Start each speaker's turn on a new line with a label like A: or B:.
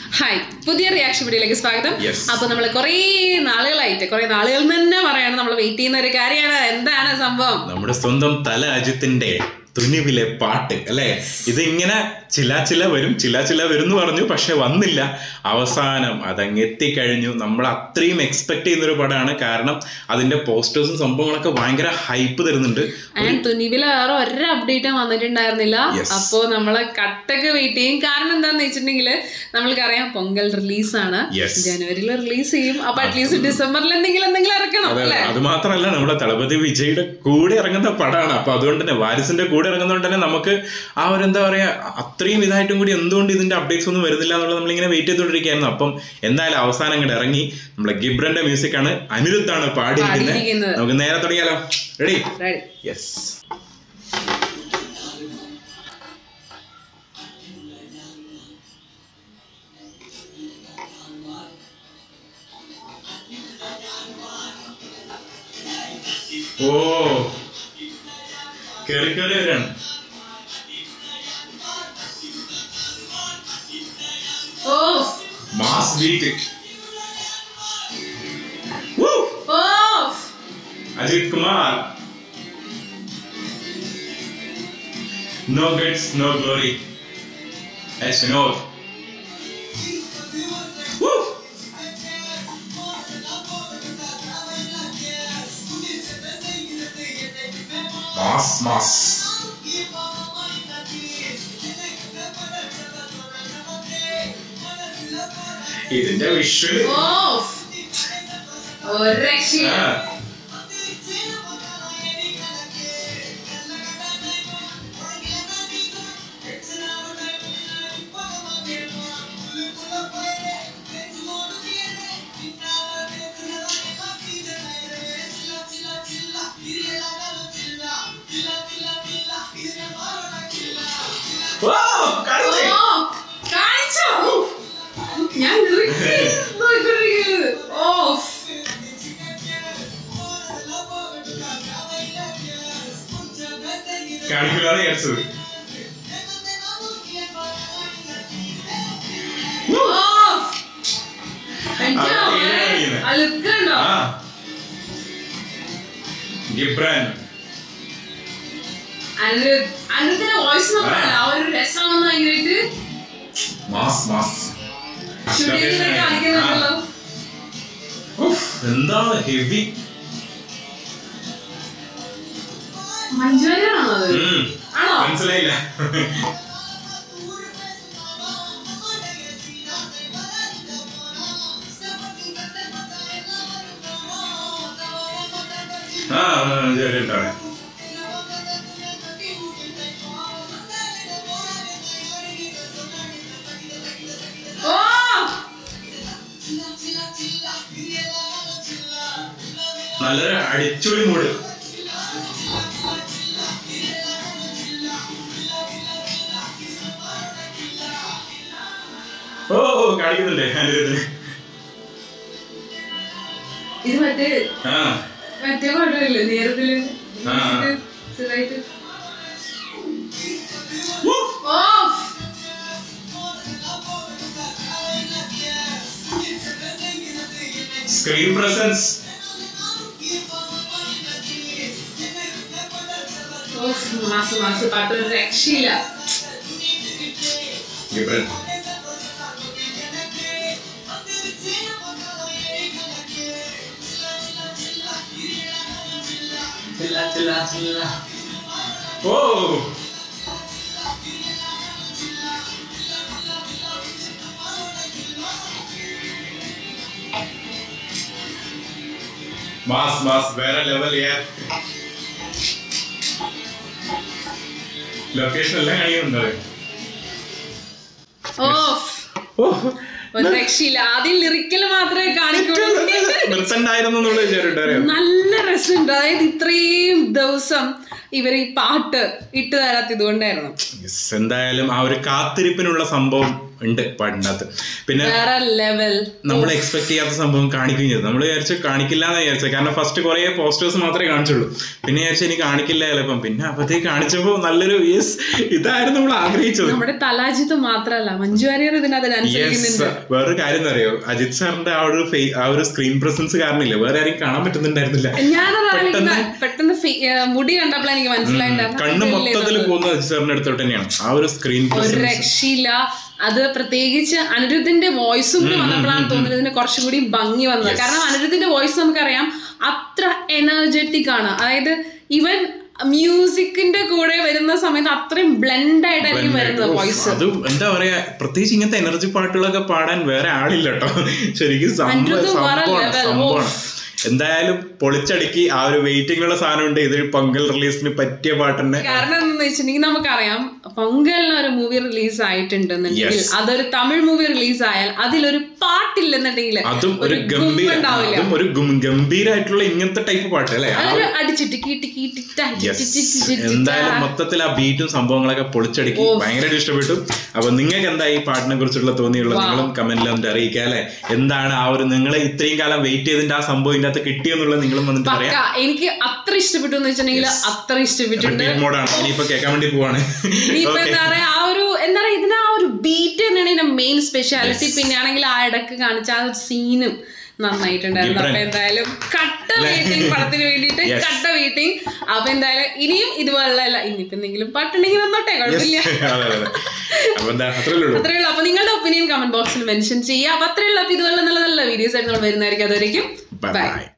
A: Hi പുതിയ reaction വീഡിയോയിലേക്ക് സ്വാഗതം
B: Yes.
A: അപ്പൊ നമ്മൾ കുറേ നാളുകളായിട്ട് കുറേ നാളുകൾ തന്നെ പറയാണ് നമ്മൾ വെയിറ്റ് ചെയ്യുന്ന ഒരു കാര്യമാണ് എന്താണ് സംഭവം
B: നമ്മുടെ സ്വന്തം തല അജിത്തിന്റെ തുനിവിലെ പാട്ട് അല്ലെ ഇത് ഇങ്ങനെ ചില ചില വരും ചില ചില വരും എന്ന് പറഞ്ഞു പക്ഷെ വന്നില്ല അവസാനം അതങ്ങ് എത്തിക്കഴിഞ്ഞു നമ്മൾ അത്രയും എക്സ്പെക്ട് ചെയ്യുന്ന ഒരു പടമാണ് കാരണം അതിന്റെ പോസ്റ്റേഴ്സും സംഭവങ്ങളൊക്കെ ഭയങ്കര ഹൈപ്പ് തരുന്നുണ്ട്
A: ആൻഡ് തുനിവിൽ വേറെ ഒരു അപ്ഡേറ്റും വന്നിട്ടുണ്ടായിരുന്നില്ല
B: Yes.
A: അപ്പോ നമ്മളെ കട്ടൊക്കെ വെയിറ്റ് ചെയ്യും കാരണം എന്താന്ന് വെച്ചിട്ടുണ്ടെങ്കിൽ നമ്മൾക്കറിയാം പൊങ്കൽ റിലീസാണ്
B: Yes.
A: ജനുവരിയിൽ റിലീസ് ചെയ്യും അപ്പൊ അറ്റ്ലീസ്റ്റ് ഡിസംബറിൽ എന്തെങ്കിലും എന്തെങ്കിലും ഇറക്കണം
B: അതെ
A: അല്ലേ
B: അത് മാത്രമല്ല നമ്മുടെ തളപതി വിജയുടെ കൂടെ ഇറങ്ങുന്ന പടമാണ് അപ്പൊ അതുകൊണ്ട് തന്നെ വാരിസിന്റെ കൂടെ ഇറങ്ങുന്നതുകൊണ്ട് തന്നെ നമുക്ക് ആ ഒരു എന്താ പറയാ അത്രയും ഇതായിട്ടും കൂടി എന്തുകൊണ്ട് ഇതിന്റെ അപ്ഡേറ്റ്സ് ഒന്നും വരുന്നില്ല എന്നുള്ളത് നമ്മളിങ്ങനെ വെയിറ്റ് ചെയ്തുകൊണ്ടിരിക്കുകയായിരുന്നു അപ്പം എന്തായാലും അവസാനം അങ്ങോട്ട് ഇറങ്ങി നമ്മുടെ ഗിബ്രന്റെ മ്യൂസിക് ആണ് അനിരുദ്ധാണ് പാടിയിരിക്കുന്നത്
A: പാടിയിരിക്കുന്നത്.
B: നമുക്ക് നേരെ തുടങ്ങിയാലോ റെഡി
A: റെഡി
B: യെസ് ഓ കേറി കേറി വരാണ്
A: ഓ
B: മാസ് ബീറ്റ്
A: ഓ
B: Ajith Kumar no guts no glory S Vinod Woo! Mass mass ഇതിന്റെ വിഷ്വല്
A: ഓ ഒരു രക്ഷയില്ല
B: ആ ഓ കറക്റ്റ്
A: ഓ, കാണിച്ചോ? ഞാൻ നിർത്തി നോക്കിക്കൊണ്ടിരിക്കുന്നത്. ഓ,
B: കാണിക്കില്ലാതെ വിചാരിച്ചത്
A: ഓ. എനിക്ക്
B: ആ,
A: അവനെ
B: ഏതാ കളിയുന്നെ?
A: ആ look കണ്ടോ?
B: ആ ഗിബ്രാൻ
A: അനിരുദ്ധ് അനിരുദ്ധിന്റെ വോയിസ് നോക്കണല്ലോ ആ ഒരു രസമാണെന്ന് ഭയങ്കരമായിട്ട്
B: മാസ് മാസ്
A: ഷൂട്ടിങ്ങിലൊക്കെ കാണിക്കുന്നുണ്ടല്ലോ
B: ഉഫ്, എന്താണ് ഹെവി
A: മഞ്ജുവാരിയാണോ അത് ആണോ
B: മനസ്സിലായില്ല ആ ശരിട്ടാണ്
A: ഓ
B: നല്ലൊരു അടിച്ചുളി മൂട് ഓ ഓ കാണിക്കുന്നുണ്ട് അനിരുദ്ധന്
A: ഇത് മറ്റേ
B: ആ
A: മറ്റേ പാട്ടില്ലേ നേരത്തില്
B: ആ.
A: ചെറുതായിട്ട്
B: ഉഫ്.
A: ഓ
B: സ്ക്രീൻ പ്രസൻസ്
A: ഓ മാസ് മാസ് പാട്ട് ഒരു രക്ഷയില്ല
B: ഗിബ്രൻ ഓ മാസ് മാസ് വേറെ ലെവൽ യാർ ലൊക്കേഷൻ എല്ലാം കാണിക്കുന്നുണ്ട്
A: ഓ
B: ഓ
A: ഒരു രക്ഷയില്ല ആദ്യം ലിറിക്കൽ മാത്രമേ കാണിക്കുള്ളൂ
B: നിർത്തണ്ടായിരുന്നു എന്നുള്ള വിചാരിട്ടായിരുന്നു
A: നല്ല രസമുണ്ട് അതായത് ഇത്രയും ദിവസം ഇവർ ഈ പാട്ട് ഇട്ട് തരാത്ത ഇതുകൊണ്ടായിരുന്നു
B: എന്തായാലും ആ ഒരു കാത്തിരിപ്പിനുള്ള സംഭവം ഉണ്ട് പാട്ടിൻ്റെ അകത്ത് പിന്നെ
A: വേറെ ലെവൽ
B: നമ്മൾ എക്സ്പെക്ട് ചെയ്യാത്ത സംഭവം കാണിക്കുകയും ചെയ്തു നമ്മൾ വിചാരിച്ചു കാണിക്കില്ല എന്ന് വിചാരിച്ചത് കാരണം ഫസ്റ്റ് കുറേ പോസ്റ്റേഴ്സ് മാത്രമേ കാണിച്ചുള്ളൂ പിന്നെ വിചാരിച്ചു ഇനി കാണിക്കില്ല ചിലപ്പം പിന്നെ അപ്പത്തേക്ക് കാണിച്ചപ്പോൾ നല്ലൊരു യെസ് ഇതായിരുന്നു നമ്മൾ ആഗ്രഹിച്ചത്
A: നമ്മുടെ തലാജിത്ത് മാത്രല്ല മഞ്ജു വാര്യർ ഇതിനകത്ത് ഡാൻസ്
B: യെസ്
A: കളിക്കുന്നുണ്ട്
B: വേറൊരു കാര്യം എന്താ അറിയോ അജിത് സാറിന്റെ ആ ഒരു ഫേ- ആ ഒരു സ്ക്രീൻ പ്രസൻസ് കാരണമില്ല വേറെ ആരെയും കാണാൻ പറ്റുന്നുണ്ടായിരുന്നില്ല
A: ഞാനത് ആലോചിക്കുന്ന പെട്ടെന്ന് ഫെ- ഏർ മുടി കണ്ടപ്പോൾ എനിക്ക് മനസ്സിലായിട്ടുണ്ടായിരുന്നു
B: കണ്ണ്
A: അതല്ലേ
B: മൊത്തത്തിൽ
A: ഇത്?
B: പോകുന്നത് അജിത് സാറിന്റെ അടുത്തോട്ട് തന്നെയാണ് ആ ഒരു സ്ക്രീൻ
A: ഒരു
B: പ്രസൻസ്
A: രക്ഷയില്ല അത് പ്രത്യേകിച്ച് അനിരുദ്ധിന്റെ വോയിസും കൂടി വന്നപ്പോഴാണ് തോന്നുന്നത് ഇതിന് കുറച്ചും കൂടി ഭംഗി വന്നത് കാരണം അനിരുദ്ധിന്റെ വോയിസ് നമുക്കറിയാം അത്ര എനർജറ്റിക് ആണ് അതായത് ഇവൻ മ്യൂസിക്കിന്റെ കൂടെ വരുന്ന സമയത്ത് അത്രയും ബ്ലെൻഡ് ആയിട്ടായിരിക്കും വരുന്നത് വോയിസ്
B: അത് എന്താ പറയാ പ്രത്യേകിച്ച് ഇങ്ങനത്തെ എനർജി പാട്ടുകളൊക്കെ പാടാൻ വേറെ ആളില്ല കേട്ടോ ശരിക്കും സംഭവം
A: അനിരുദ്ധ് വേറെ
B: സംഭവമാണ്
A: level.
B: സംഭവമാണ് എന്തായാലും പൊളിച്ചടുക്കി ആ ഒരു വെയിറ്റിംഗ് സാധനം ഉണ്ട് ഇത് പൊങ്കൽ റിലീസിന് പറ്റിയ പാട്ട് തന്നെ
A: കാരണം എന്താന്ന് വെച്ചിട്ടുണ്ടെങ്കിൽ നമുക്കറിയാം പൊങ്കലിന് ഒരു മൂവി റിലീസ് ആയിട്ടുണ്ടെന്നുണ്ടെങ്കിൽ
B: Yes.
A: അതൊരു തമിഴ് മൂവി റിലീസ് ആയാൽ അതിലൊരു പാട്ടില്ലെന്നുണ്ടെങ്കിൽ
B: അതും ഒരു
A: ഒരു
B: ഗംഭീര
A: ഗും ഉണ്ടാവില്ല.
B: അതും ഒരു ഗും- ഗംഭീരായിട്ടുള്ള ഇങ്ങനത്തെ ടൈപ്പ് പാട്ട് അല്ലേ ആ
A: അതൊരു അടിച്ചിട്ട് കീട്ടി കീട്ടി ടാ,
B: Yes.
A: ടി, ടി, ടി, ടി, ടി,
B: എന്തായാലും
A: ടാ.
B: മൊത്തത്തിൽ ആ ബീറ്റും സംഭവങ്ങളൊക്കെ പൊളിച്ചടുക്കി ഭയങ്കരമായിട്ട് ഇഷ്ടപ്പെട്ടു അപ്പൊ നിങ്ങൾക്ക് എന്താ ഈ പാട്ടിനെ കുറിച്ചുള്ള തോന്നിയുള്ളത് നിങ്ങളും കമന്റിൽ ഒന്ന് അറിയിക്കുക അല്ലെ എന്താണ് ആ ഒരു നിങ്ങൾ ഇത്രയും കാലം വെയിറ്റ് ചെയ്തിട്ട് ആ സംഭവം ഇതിന്റെ അകത്ത് കിട്ടിയെന്നുള്ളത് നിങ്ങളും വന്നിട്ട് പറയാം
A: പക്ക എനിക്ക് അത്ര ഇഷ്ടപ്പെട്ടു എന്ന് വെച്ചിട്ടുണ്ടെങ്കിൽ അത്ര ഇഷ്ടപ്പെട്ടിട്ടുണ്ട്
B: റിപ്പീറ്റ് മോഡാണ് ഇനിയിപ്പോ കേൾക്കാൻ വേണ്ടി പോവാണ്
A: ഇനിയിപ്പോ എന്താ പറയാ ആ ഒരു എന്താ പറയാ ഇതിന് ആ ഒരു ബീറ്റ് തന്നെയാണ് ഇതിന്റെ മെയിൻ സ്പെഷ്യാലിറ്റി പിന്നെ ആണെങ്കിൽ ആ ഇടക്ക് കാണിച്ച ആ ഒരു സീനും നന്നായിട്ടുണ്ടായിരുന്നു അപ്പൊ എന്തായാലും കട്ട വെയിറ്റിംഗ് പടത്തിന് വേണ്ടിയിട്ട്
B: Yes.
A: കട്ട വെയിറ്റിംഗ് അപ്പൊ എന്തായാലും ഇനിയും ഇതുപോലുള്ള അല്ല ഇനിയിപ്പോ എന്തെങ്കിലും പാട്ടുണ്ടെങ്കിൽ വന്നോട്ടെ കുഴപ്പമില്ല
B: അതെ അതെ അപ്പൊ എന്താ അത്രേ ഉള്ളൂ
A: അത്രേ ഉള്ളൂ അപ്പൊ നിങ്ങളുടെ ഒപ്പീനിയൻ കമന്റ് ബോക്സിൽ മെൻഷൻ ചെയ്യുക അപ്പൊ അത്രേ ഉള്ളൂ അപ്പൊ ഇതുപോലെ നല്ല നല്ല വീഡിയോസ് ആയിട്ട് നമ്മൾ വരുന്നതായിരിക്കും അതുവരെയും
B: ബൈ
A: ബൈ
B: ബൈ